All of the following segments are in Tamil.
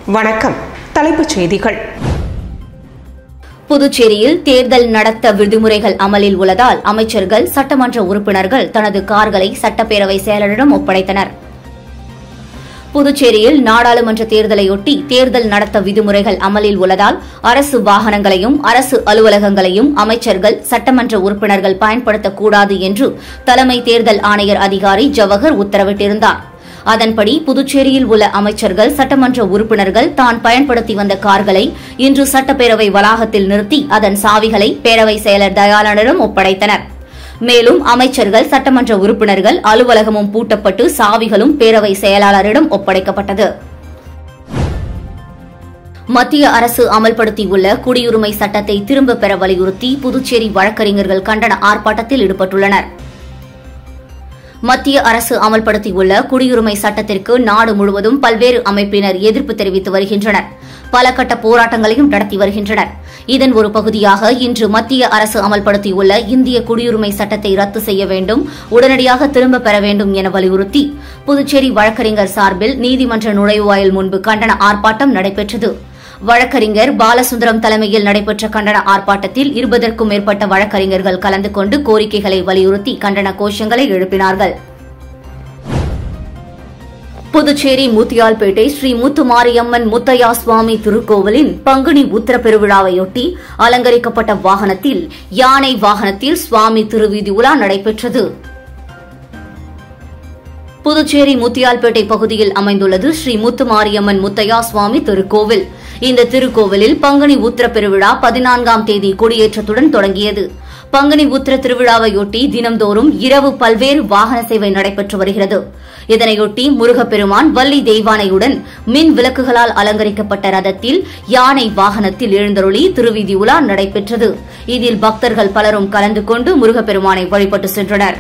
வணக்கம் தலைப்புச் செய்திகள் புதுச்சேரியில் தேர்தல் நடத்த விதிமுறைகள் அமலில் உள்ளதால் அமைச்சர்கள் சட்டமன்ற உறுப்பினர்கள் தனது கார்களை சட்டப்பேரவை செயலரிடம் ஒப்படைத்தனர் புதுச்சேரியில் நாடாளுமன்ற தேர்தலையொட்டி தேர்தல் நடத்த விதிமுறைகள் அமலில் உள்ளதால் அரசு வாகனங்களையும் அரசு அலுவலகங்களையும் அமைச்சர்கள் சட்டமன்ற உறுப்பினர்கள் பயன்படுத்தக்கூடாது என்று தலைமை தேர்தல் ஆணையர் அதிகாரி ஜவஹர் உத்தரவிட்டிருந்தார் அதன்படி புதுச்சேரியில் உள்ள அமைச்சர்கள் சட்டமன்ற உறுப்பினர்கள் தான் பயன்படுத்தி வந்த கார்களை இன்று சட்டப்பேரவை வளாகத்தில் நிறுத்தி அதன் சாவிகளை பேரவை செயலர் தயாளனிடம் ஒப்படைத்தனர் மேலும் அமைச்சர்கள் சட்டமன்ற உறுப்பினர்கள் அலுவலகமும் பூட்டப்பட்டு சாவிகளும் பேரவை செயலாளரிடம் ஒப்படைக்கப்பட்டது மத்திய அரசு அமல்படுத்தியுள்ள குடியுரிமை சட்டத்தை திரும்பப் பெற வலியுறுத்தி புதுச்சேரி வழக்கறிஞர்கள் கண்டன ஆர்ப்பாட்டத்தில் ஈடுபட்டுள்ளனர் மத்திய அரசு அமல்படுத்தியுள்ள குடியுரிமை சட்டத்திற்கு நாடு முழுவதும் பல்வேறு அமைப்பினர் எதிர்ப்பு தெரிவித்து வருகின்றனர் பல கட்ட போராட்டங்களையும் நடத்தி வருகின்றனர் இதன் ஒரு பகுதியாக இன்று மத்திய அரசு அமல்படுத்தியுள்ள இந்திய குடியுரிமை சட்டத்தை ரத்து செய்ய வேண்டும் உடனடியாக திரும்பப் பெற வேண்டும் என வலியுறுத்தி புதுச்சேரி வழக்கறிஞர் சார்பில் நீதிமன்ற நுழைவாயில் முன்பு கண்டன ஆர்ப்பாட்டம் நடைபெற்றது வழக்கறிஞர் பாலசுந்தரம் தலைமையில் நடைபெற்ற கண்டன ஆர்ப்பாட்டத்தில் இருபதற்கும் மேற்பட்ட வழக்கறிஞர்கள் கலந்து கொண்டு கோரிக்கைகளை வலியுறுத்தி கண்டன கோஷங்களை எழுப்பினார்கள் புதுச்சேரி முத்தியால்பேட்டை ஸ்ரீ முத்துமாரியம்மன் முத்தையா சுவாமி திருக்கோவிலின் பங்குனி உத்தர பெருவிழாவையொட்டி அலங்கரிக்கப்பட்ட வாகனத்தில் யானை வாகனத்தில் சுவாமி திருவீதி உலா நடைபெற்றது புதுச்சேரி முத்தியால்பேட்டை பகுதியில் அமைந்துள்ளது ஸ்ரீ முத்துமாரியம்மன் முத்தையா சுவாமி திருக்கோவில் இந்த திருக்கோவிலில் பங்குனி உத்திர பெருவிழா பதினான்காம் தேதி கொடியேற்றத்துடன் தொடங்கியது பங்குனி உத்திர திருவிழாவையொட்டி தினம்தோறும் இரவு பல்வேறு வாகன சேவை நடைபெற்று வருகிறது இதனையொட்டி முருகப்பெருமான் வள்ளி தெய்வானையுடன் மின் விளக்குகளால் அலங்கரிக்கப்பட்ட ரதத்தில் யானை வாகனத்தில் எழுந்தருளி திருவீதி உலா நடைபெற்றது இதில் பக்தர்கள் பலரும் கலந்து கொண்டு முருகப்பெருமானை வழிபட்டு சென்றனர்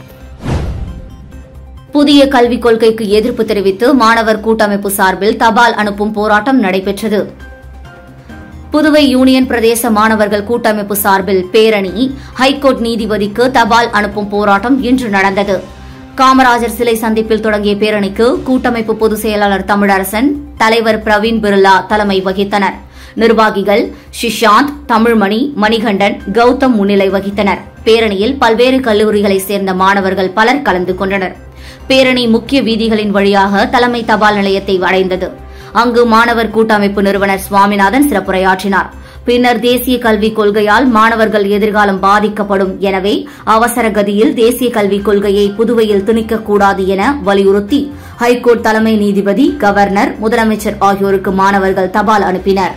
புதிய கல்விக் கொள்கைக்கு எதிர்ப்பு தெரிவித்து மாணவர் கூட்டமைப்பு சார்பில் தபால் அனுப்பும் போராட்டம் நடைபெற்றது புதுவை யூனியன் பிரதேச மாணவர்கள் கூட்டமைப்பு சார்பில் பேரணி ஹைகோர்ட் நீதிபதிக்கு தபால் அனுப்பும் போராட்டம் இன்று நடந்தது காமராஜர் சிலை சந்திப்பில் தொடங்கிய பேரணிக்கு கூட்டமைப்பு பொதுச் செயலாளர் தமிழரசன் தலைவர் பிரவீன் பிர்லா தலைமை வகித்தனர் நிர்வாகிகள் ஷிஷாந்த் தமிழ்மணி மணிகண்டன் கௌதம் முன்னிலை வகித்தனர் பேரணியில் பல்வேறு கல்லூரிகளைச் சேர்ந்த மாணவர்கள் பலர் கலந்து கொண்டனர் பேரணி முக்கிய வீதிகளின் வழியாக தலைமை தபால் நிலையத்தை அடைந்தது அங்கு மாணவர் கூட்டமைப்பு நிறுவனர் சுவாமிநாதன் சிறப்புரையாற்றினார் பின்னர் தேசிய கல்விக் கொள்கையால் மாணவர்கள் எதிர்காலம் பாதிக்கப்படும் எனவே அவசர கதியில் தேசிய கல்விக் கொள்கையை புதுவையில் திணிக்கக்கூடாது என வலியுறுத்தி ஹைகோர்ட் தலைமை நீதிபதி கவர்னர் முதலமைச்சர் ஆகியோருக்கு மாணவர்கள் தபால் அனுப்பினர்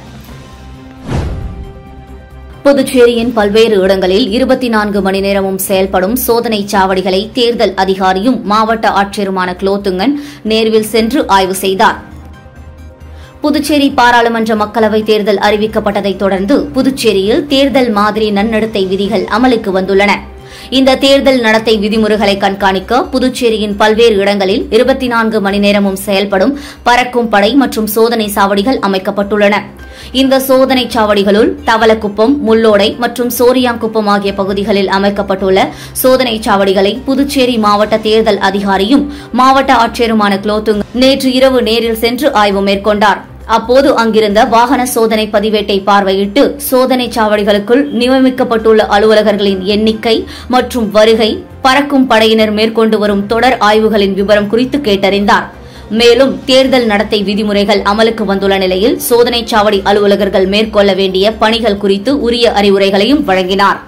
புதுச்சேரியின் பல்வேறு இடங்களில் இருபத்தி நான்கு மணி நேரமும் செயல்படும் சோதனை சாவடிகளை தேர்தல் அதிகாரியும் மாவட்ட ஆட்சியருமான குலோத்துங்கன் நேர்வில் சென்று ஆய்வு செய்தார் புதுச்சேரி பாராளுமன்ற மக்களவைத் தேர்தல் அறிவிக்கப்பட்டதைத் தொடர்ந்து புதுச்சேரியில் தேர்தல் மாதிரி நன்னடத்தை விதிகள் அமலுக்கு வந்துள்ளன இந்த தேர்தல் நடத்தை விதிமுறைகளை கண்காணிக்க புதுச்சேரியின் பல்வேறு இடங்களில் இருபத்தி நான்கு மணி நேரமும் செயல்படும் பறக்கும் படை மற்றும் சோதனை சாவடிகள் அமைக்கப்பட்டுள்ளன இந்த சோதனை சாவடிகளுள் தவளக்குப்பம் முள்ளோடை மற்றும் சோரியாங்குப்பம் ஆகிய பகுதிகளில் அமைக்கப்பட்டுள்ள சோதனை சாவடிகளை புதுச்சேரி மாவட்ட தேர்தல் அதிகாரியும் மாவட்ட ஆட்சியருமான குலோத்துங் நேற்று இரவு நேரில் சென்று ஆய்வு மேற்கொண்டார் அப்போது அங்கிருந்த வாகன சோதனை பதிவேட்டை பார்வையிட்டு சோதனை சாவடிகளுக்குள் நியமிக்கப்பட்டுள்ள அலுவலகர்களின் எண்ணிக்கை மற்றும் வருகை பறக்கும் படையினர் மேற்கொண்டு வரும் தொடர் ஆய்வுகளின் விவரம் குறித்து கேட்டறிந்தார் மேலும் தேர்தல் நடத்தை விதிமுறைகள் அமலுக்கு வந்துள்ள நிலையில் சோதனை சாவடி அலுவலகர்கள் மேற்கொள்ள வேண்டிய பணிகள் குறித்து உரிய அறிவுரைகளையும் வழங்கினார்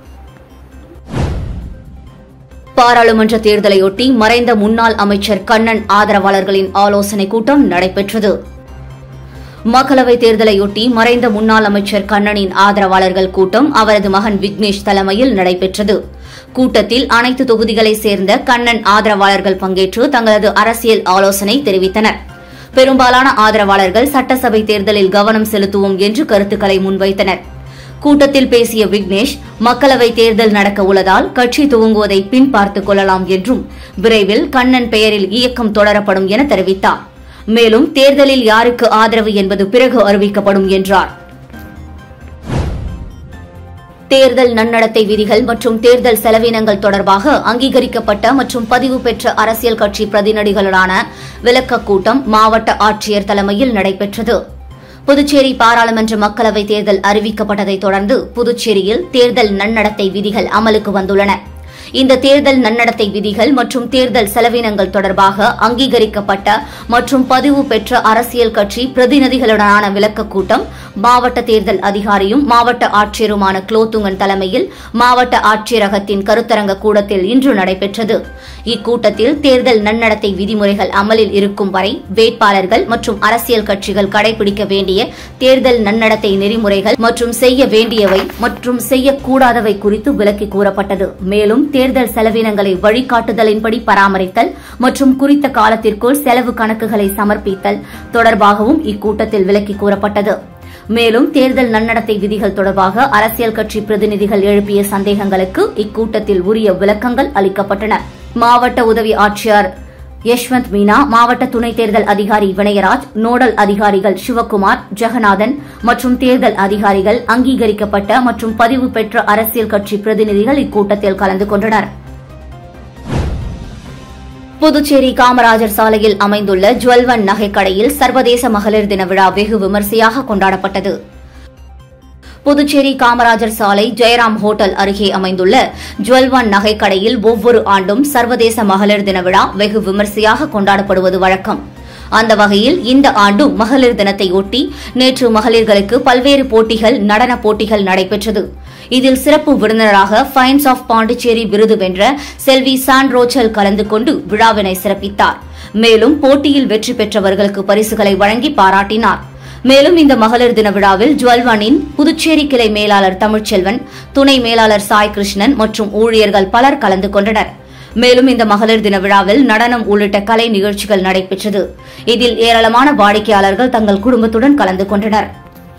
பாராளுமன்ற தேர்தலையொட்டி மறைந்த முன்னாள் அமைச்சர் கண்ணன் ஆதரவாளர்களின் ஆலோசனைக் கூட்டம் நடைபெற்றது மக்களவைத் தேர்தலையொட்டி மறைந்த முன்னாள் அமைச்சர் கண்ணனின் ஆதரவாளர்கள் கூட்டம் அவரது மகன் விக்னேஷ் தலைமையில் நடைபெற்றது கூட்டத்தில் அனைத்து தொகுதிகளைச் சேர்ந்த கண்ணன் ஆதரவாளர்கள் பங்கேற்று தங்களது அரசியல் ஆலோசனை தெரிவித்தனர் பெரும்பாலான ஆதரவாளர்கள் சட்டசபை தேர்தலில் கவனம் செலுத்துவோம் என்று கருத்துக்களை முன்வைத்தனர் கூட்டத்தில் பேசிய விக்னேஷ் மக்களவைத் தேர்தல் நடக்க உள்ளதால் கட்சி துவங்குவதை பின் பார்த்துக் கொள்ளலாம் என்றும் விரைவில் கண்ணன் பெயரில் இயக்கம் தொடரப்படும் என தெரிவித்தார் மேலும் தேர்தலில் யாருக்கு ஆதரவு என்பது பிறகு அறிவிக்கப்படும் என்றார் தேர்தல் நன்னடத்தை விதிகள் மற்றும் தேர்தல் செலவினங்கள் தொடர்பாக அங்கீகரிக்கப்பட்ட மற்றும் பதிவு பெற்ற அரசியல் கட்சி பிரதிநிதிகளுடான விளக்கக் கூட்டம் மாவட்ட ஆட்சியர் தலைமையில் நடைபெற்றது புதுச்சேரி பாராளுமன்ற மக்களவைத் தேர்தல் அறிவிக்கப்பட்டதைத் தொடர்ந்து புதுச்சேரியில் தேர்தல் நன்னடத்தை விதிகள் அமலுக்கு வந்துள்ளன இந்த தேர்தல் நன்னடத்தை விதிகள் மற்றும் தேர்தல் செலவினங்கள் தொடர்பாக அங்கீகரிக்கப்பட்ட மற்றும் பதிவு பெற்ற அரசியல் கட்சி பிரதிநிதிகளுடனான விளக்கக் கூட்டம் மாவட்ட தேர்தல் அதிகாரியும் மாவட்ட ஆட்சியருமான குலோத்துங்கன் தலைமையில் மாவட்ட ஆட்சியரகத்தின் கருத்தரங்க கூடத்தில் இன்று நடைபெற்றது இக்கூட்டத்தில் தேர்தல் நன்னடத்தை விதிமுறைகள் அமலில் இருக்கும் வரை வேட்பாளர்கள் மற்றும் அரசியல் கட்சிகள் கடைபிடிக்க வேண்டிய தேர்தல் நன்னடத்தை நெறிமுறைகள் மற்றும் செய்ய வேண்டியவை மற்றும் செய்யக்கூடாதவை குறித்து விளக்கி கூறப்பட்டது மேலும் தேர்தல் செலவினங்களை வழிகாட்டுதலின்படி பராமரித்தல் மற்றும் குறித்த காலத்திற்குள் செலவு கணக்குகளை சமர்ப்பித்தல் தொடர்பாகவும் இக்கூட்டத்தில் விளக்கி கூறப்பட்டது மேலும் தேர்தல் நன்னடத்தை விதிகள் தொடர்பாக அரசியல் கட்சி பிரதிநிதிகள் எழுப்பிய சந்தேகங்களுக்கு இக்கூட்டத்தில் உரிய விளக்கங்கள் அளிக்கப்பட்டன மாவட்ட உதவி ஆட்சியர் யஷ்வந்த் மீனா மாவட்ட துணை தேர்தல் அதிகாரி வினயராஜ் நோடல் அதிகாரிகள் சிவக்குமார் ஜெகநாதன் மற்றும் தேர்தல் அதிகாரிகள் அங்கீகரிக்கப்பட்ட மற்றும் பதிவு பெற்ற அரசியல் கட்சி பிரதிநிதிகள் இக்கூட்டத்தில் கலந்து கொண்டனர் புதுச்சேரி காமராஜர் சாலையில் அமைந்துள்ள ஜுவல்வன் நகைக்கடையில் சர்வதேச மகளிர் தின விழா வெகு விமரிசையாக கொண்டாடப்பட்டது புதுச்சேரி காமராஜர் சாலை ஜெயராம் ஹோட்டல் அருகே அமைந்துள்ள ஜுவல்வான் நகைக்கடையில் ஒவ்வொரு ஆண்டும் சர்வதேச மகளிர் தின விழா வெகு விமரிசையாக கொண்டாடப்படுவது வழக்கம் அந்த வகையில் இந்த ஆண்டும் மகளிர் தினத்தையொட்டி நேற்று மகளிர்களுக்கு பல்வேறு போட்டிகள் நடன போட்டிகள் நடைபெற்றது இதில் சிறப்பு விருந்தினராக ஃபைன்ஸ் ஆஃப் பாண்டிச்சேரி விருது வென்ற செல்வி சான் ரோச்சல் கலந்து கொண்டு விழாவினை சிறப்பித்தார் மேலும் போட்டியில் வெற்றி பெற்றவர்களுக்கு பரிசுகளை வழங்கி பாராட்டினார் மேலும் இந்த மகளிர் தின விழாவில் ஜுவல்வானின் புதுச்சேரி கிளை மேலாளர் தமிழ்ச்செல்வன் துணை மேலாளர் சாய் கிருஷ்ணன் மற்றும் ஊழியர்கள் பலர் கலந்து கொண்டனர் மேலும் இந்த மகளிர் தின விழாவில் நடனம் உள்ளிட்ட கலை நிகழ்ச்சிகள் நடைபெற்றது இதில் ஏராளமான வாடிக்கையாளர்கள் தங்கள் குடும்பத்துடன் கலந்து கொண்டனர்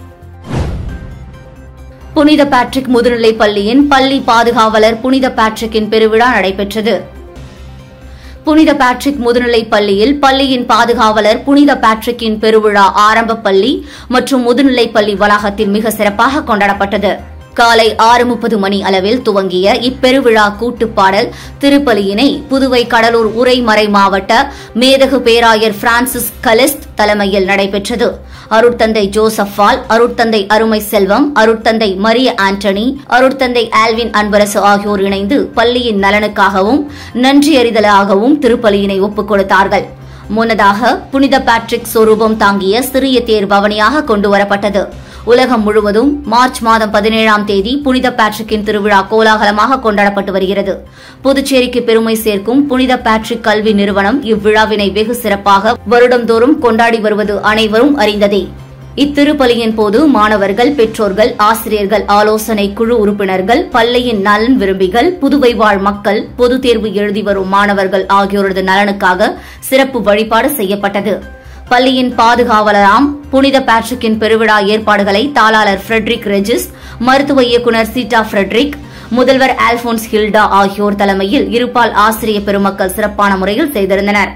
புனித பேட்ரிக் முதுநிலைப் பள்ளியின் பள்ளி பாதுகாவலர் புனித பேட்ரிக்கின் பெருவிழா நடைபெற்றது புனித பேட்ரிக் முதுநிலைப் பள்ளியில் பள்ளியின் பாதுகாவலர் புனித பேட்ரிக்கின் பெருவிழா ஆரம்ப பள்ளி மற்றும் முதுநிலைப் பள்ளி வளாகத்தில் மிக சிறப்பாக கொண்டாடப்பட்டது காலை ஆறு முப்பது மணி அளவில் துவங்கிய இப்பெருவிழா கூட்டுப்பாடல் திருப்பலியினை புதுவை கடலூர் உரைமறை மாவட்ட மேதகு பேராயர் பிரான்சிஸ் கலிஸ்ட் தலைமையில் நடைபெற்றது அருட்தந்தை ஜோசப்பால் அருட்தந்தை அருமை செல்வம் அருட்தந்தை மரிய ஆண்டனி அருட்தந்தை ஆல்வின் அன்பரசு ஆகியோர் இணைந்து பள்ளியின் நலனுக்காகவும் நன்றியறிதலாகவும் திருப்பலியினை ஒப்புக் கொடுத்தார்கள் முன்னதாக புனித பேட்ரிக் சொரூபம் தாங்கிய சிறிய தேர் பவனியாக கொண்டுவரப்பட்டது உலகம் முழுவதும் மார்ச் மாதம் பதினேழாம் தேதி புனித பேட்ரிக்கின் திருவிழா கோலாகலமாக கொண்டாடப்பட்டு வருகிறது புதுச்சேரிக்கு பெருமை சேர்க்கும் புனித பேட்ரிக் கல்வி நிறுவனம் இவ்விழாவினை வெகு சிறப்பாக வருடந்தோறும் கொண்டாடி வருவது அனைவரும் அறிந்ததே இத்திருப்பலியின் போது மாணவர்கள் பெற்றோர்கள் ஆசிரியர்கள் ஆலோசனை குழு உறுப்பினர்கள் பள்ளியின் நலன் விரும்பிகள் புதுவை வாழ் மக்கள் பொதுத் தேர்வு எழுதி வரும் மாணவர்கள் ஆகியோரது நலனுக்காக சிறப்பு வழிபாடு செய்யப்பட்டது பள்ளியின் பாதுகாவலராம் புனித பேட்ரிக்கின் பெருவிழா ஏற்பாடுகளை தாளாளர் ஃபிரெட்ரிக் ரெஜிஸ் மருத்துவ இயக்குநர் சீட்டா ஃபிரெட்ரிக் முதல்வர் ஆல்போன்ஸ் ஹில்டா ஆகியோர் தலைமையில் இருபால் ஆசிரிய பெருமக்கள் சிறப்பான முறையில் செய்திருந்தனர்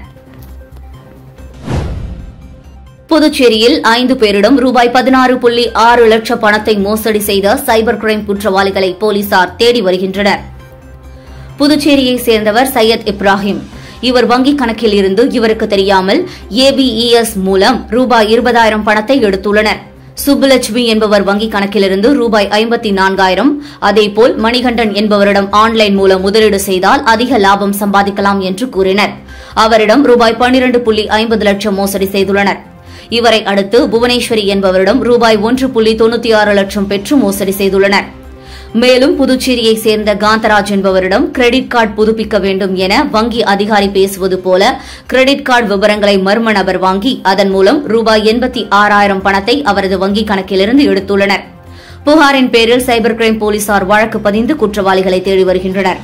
புதுச்சேரியில் ஐந்து பேரிடம் ரூபாய் பதினாறு புள்ளி ஆறு லட்சம் பணத்தை மோசடி செய்த சைபர் கிரைம் குற்றவாளிகளை போலீசார் தேடி வருகின்றனர் புதுச்சேரியைச் சேர்ந்தவர் சையத் இப்ராஹிம் இவர் வங்கிக் கணக்கில் இருந்து இவருக்கு தெரியாமல் ஏபிஇஎஸ் மூலம் ரூபாய் இருபதாயிரம் பணத்தை எடுத்துள்ளனர் சுப்புலட்சுமி என்பவர் வங்கிக் கணக்கிலிருந்து ரூபாய் ஐம்பத்தி நான்காயிரம் அதேபோல் மணிகண்டன் என்பவரிடம் ஆன்லைன் மூலம் முதலீடு செய்தால் அதிக லாபம் சம்பாதிக்கலாம் என்று கூறினர் அவரிடம் ரூபாய் பன்னிரண்டு புள்ளி ஐம்பது லட்சம் மோசடி செய்துள்ளனர் இவரை அடுத்து புவனேஸ்வரி என்பவரிடம் ரூபாய் ஒன்று புள்ளி தொண்ணூத்தி ஆறு லட்சம் பெற்று மோசடி செய்துள்ளனர் மேலும் புதுச்சேரியைச் சேர்ந்த காந்தராஜ் என்பவரிடம் கிரெடிட் கார்டு புதுப்பிக்க வேண்டும் என வங்கி அதிகாரி பேசுவது போல கிரெடிட் கார்டு விவரங்களை மர்ம நபர் வாங்கி அதன் மூலம் ரூபாய் எண்பத்தி ஆறாயிரம் பணத்தை அவரது வங்கிக் கணக்கிலிருந்து எடுத்துள்ளனர் புகாரின் பேரில் சைபர் கிரைம் போலீசார் வழக்கு பதிந்து குற்றவாளிகளை தேடி வருகின்றனர்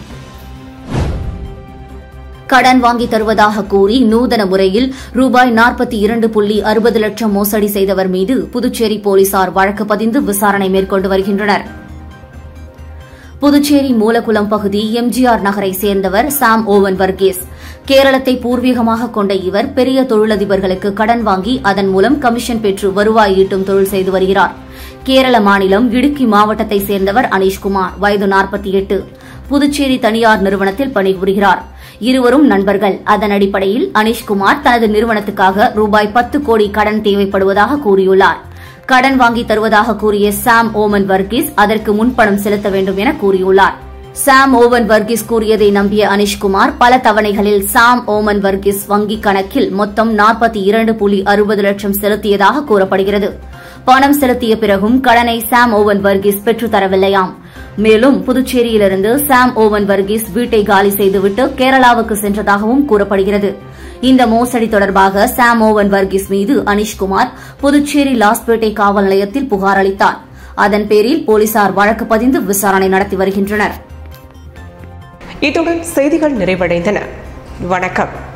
கடன் வாங்கி தருவதாக கூறி நூதன முறையில் ரூபாய் நாற்பத்தி இரண்டு புள்ளி அறுபது லட்சம் மோசடி செய்தவர் மீது புதுச்சேரி போலீசார் வழக்கு பதிந்து விசாரணை மேற்கொண்டு வருகின்றனர் புதுச்சேரி மூலக்குளம் பகுதி எம்ஜிஆர் நகரை சேர்ந்தவர் சாம் ஓவன் வர்கீஸ் கேரளத்தை பூர்வீகமாக கொண்ட இவர் பெரிய தொழிலதிபர்களுக்கு கடன் வாங்கி அதன் மூலம் கமிஷன் பெற்று வருவாய் ஈட்டும் தொழில் செய்து வருகிறார் கேரள மாநிலம் இடுக்கி மாவட்டத்தை சேர்ந்தவர் அனீஷ்குமார் வயது நாற்பத்தி எட்டு புதுச்சேரி தனியார் நிறுவனத்தில் பணிபுரிகிறார் இருவரும் நண்பர்கள் அதன் அடிப்படையில் அனீஷ்குமார் தனது நிறுவனத்துக்காக ரூபாய் பத்து கோடி கடன் தேவைப்படுவதாக கூறியுள்ளார் கடன் வாங்கி தருவதாக கூறிய சாம் ஓமன் வர்கீஸ் அதற்கு முன்பணம் செலுத்த வேண்டும் என கூறியுள்ளார் சாம் ஓவன் வர்கீஸ் கூறியதை நம்பிய அனிஷ்குமார் பல தவணைகளில் சாம் ஓமன் வர்கீஸ் வங்கிக் கணக்கில் மொத்தம் நாற்பத்தி இரண்டு புள்ளி அறுபது லட்சம் செலுத்தியதாக கூறப்படுகிறது பணம் செலுத்திய பிறகும் கடனை சாம் ஓவன் வர்கீஸ் பெற்றுத் தரவில்லையாம் மேலும் புதுச்சேரியிலிருந்து சாம் ஓவன் வர்கீஸ் வீட்டை காலி செய்துவிட்டு கேரளாவுக்கு சென்றதாகவும் கூறப்படுகிறது இந்த மோசடி தொடர்பாக சாம் ஓவன் வர்கீஸ் மீது அனிஷ்குமார் புதுச்சேரி லாஸ்பேட்டை காவல் நிலையத்தில் புகார் அளித்தார் அதன் பேரில் போலீசார் வழக்கு பதிந்து விசாரணை நடத்தி வருகின்றனர் இத்துடன் செய்திகள் நிறைவடைந்தன வணக்கம்